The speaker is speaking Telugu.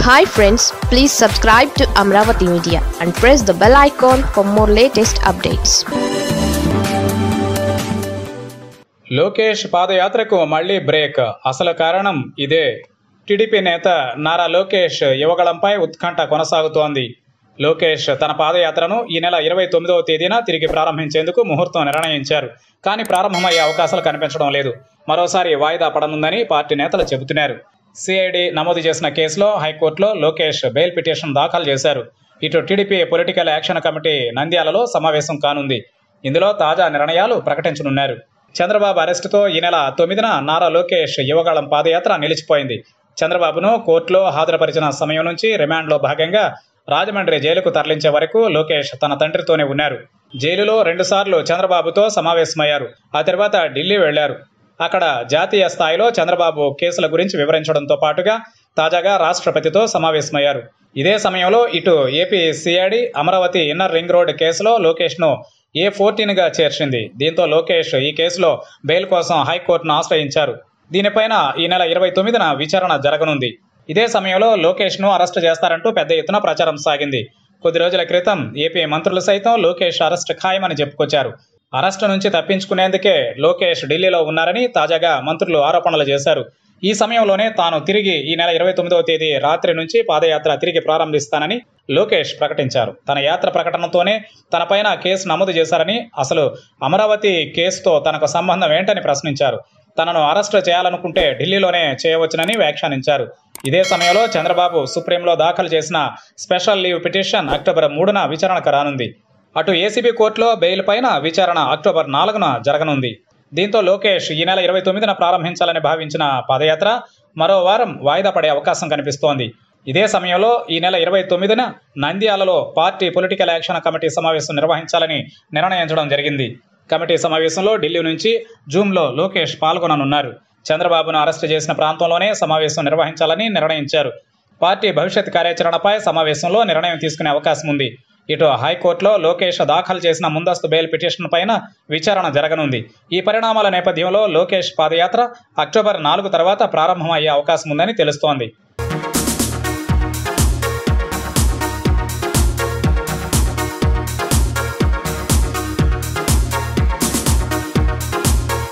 hi friends please subscribe to Amaravati media and press the bell icon for more latest updates Lokesh పాదయాత్రకు మళ్లీ బ్రేక్ అసలు కారణం ఇదే టీడీపీ నేత నారా లోకేష్ యువగళంపై ఉత్కంఠ కొనసాగుతోంది లోకేష్ తన పాదయాత్రను ఈ నెల ఇరవై తొమ్మిదవ తేదీన తిరిగి ప్రారంభించేందుకు ముహూర్తం నిర్ణయించారు కానీ ప్రారంభమయ్యే అవకాశాలు కనిపించడం లేదు మరోసారి వాయిదా పడనుందని పార్టీ నేతలు చెబుతున్నారు సిఐడి నమోదు చేసిన కేసులో హైకోర్టులో లోకేష్ బెయిల్ పిటిషన్ దాఖలు చేశారు ఇటు టీడీపీ పొలిటికల్ యాక్షన్ కమిటీ నంద్యాలలో సమావేశం కానుంది ఇందులో తాజా నిర్ణయాలు ప్రకటించనున్నారు చంద్రబాబు అరెస్టుతో ఈ నెల తొమ్మిదిన నారా లోకేష్ యువగాళం పాదయాత్ర నిలిచిపోయింది చంద్రబాబును కోర్టులో హాజరుపరిచిన సమయం నుంచి రిమాండ్లో భాగంగా రాజమండ్రి జైలుకు తరలించే వరకు లోకేష్ తన తండ్రితోనే ఉన్నారు జైలులో రెండుసార్లు చంద్రబాబుతో సమావేశమయ్యారు ఆ తర్వాత ఢిల్లీ వెళ్లారు అక్కడ జాతీయ స్థాయిలో చంద్రబాబు కేసుల గురించి వివరించడంతో పాటుగా తాజాగా రాష్ట్రపతితో సమావేశమయ్యారు ఇదే సమయంలో ఇటు AP CID Amaravati inner ring road కేసులో లోకేష్ను ఏ ఫోర్టీన్గా చేర్చింది దీంతో లోకేష్ ఈ కేసులో బెయిల్ కోసం హైకోర్టును ఆశ్రయించారు దీనిపైన ఈ నెల ఇరవై తొమ్మిదిన విచారణ జరగనుంది ఇదే సమయంలో లోకేష్ను అరెస్టు చేస్తారంటూ పెద్ద ఎత్తున ప్రచారం సాగింది కొద్ది రోజుల క్రితం ఏపీ మంత్రులు సైతం లోకేష్ అరెస్ట్ ఖాయమని చెప్పుకొచ్చారు అరెస్టు నుంచి తప్పించుకునేందుకే లోకేష్ ఢిల్లీలో ఉన్నారని తాజాగా మంత్రులు ఆరోపణలు చేశారు ఈ సమయంలోనే తాను తిరిగి ఈ నెల ఇరవై తొమ్మిదవ తేదీ రాత్రి నుంచి పాదయాత్ర తిరిగి ప్రారంభిస్తానని లోకేష్ ప్రకటించారు తన యాత్ర ప్రకటనతోనే తనపైన కేసు నమోదు చేశారని అసలు అమరావతి కేసుతో తనకు సంబంధం ఏంటని ప్రశ్నించారు తనను అరెస్టు చేయాలనుకుంటే ఢిల్లీలోనే చేయవచ్చునని వ్యాఖ్యానించారు ఇదే సమయంలో చంద్రబాబు సుప్రీంలో దాఖలు చేసిన స్పెషల్ లీవ్ పిటిషన్ అక్టోబర్ మూడున విచారణకు రానుంది అటు ఏసీబీ కోర్టులో బెయిల్ పైన విచారణ అక్టోబర్ నాలుగున జరగనుంది దీంతో లోకేష్ ఈ నెల ఇరవై తొమ్మిదిన ప్రారంభించాలని భావించిన పాదయాత్ర మరో వారం వాయిదా పడే అవకాశం కనిపిస్తోంది ఇదే సమయంలో ఈ నెల ఇరవై తొమ్మిదిన నంద్యాలలో పార్టీ పొలిటికల్ యాక్షన్ కమిటీ సమావేశం నిర్వహించాలని నిర్ణయించడం జరిగింది కమిటీ సమావేశంలో ఢిల్లీ నుంచి జూమ్లో లోకేష్ పాల్గొననున్నారు చంద్రబాబును అరెస్టు చేసిన ప్రాంతంలోనే సమావేశం నిర్వహించాలని నిర్ణయించారు పార్టీ భవిష్యత్ కార్యాచరణపై సమావేశంలో నిర్ణయం తీసుకునే అవకాశం ఉంది ఇటు హైకోర్టులో లోకేష్ దాఖలు చేసిన ముందస్తు బెయిల్ పిటిషన్ పైన విచారణ జరగనుంది ఈ పరిణామాల నేపథ్యంలో లోకేష్ పాదయాత్ర అక్టోబర్ నాలుగు తర్వాత ప్రారంభమయ్యే అవకాశం ఉందని తెలుస్తోంది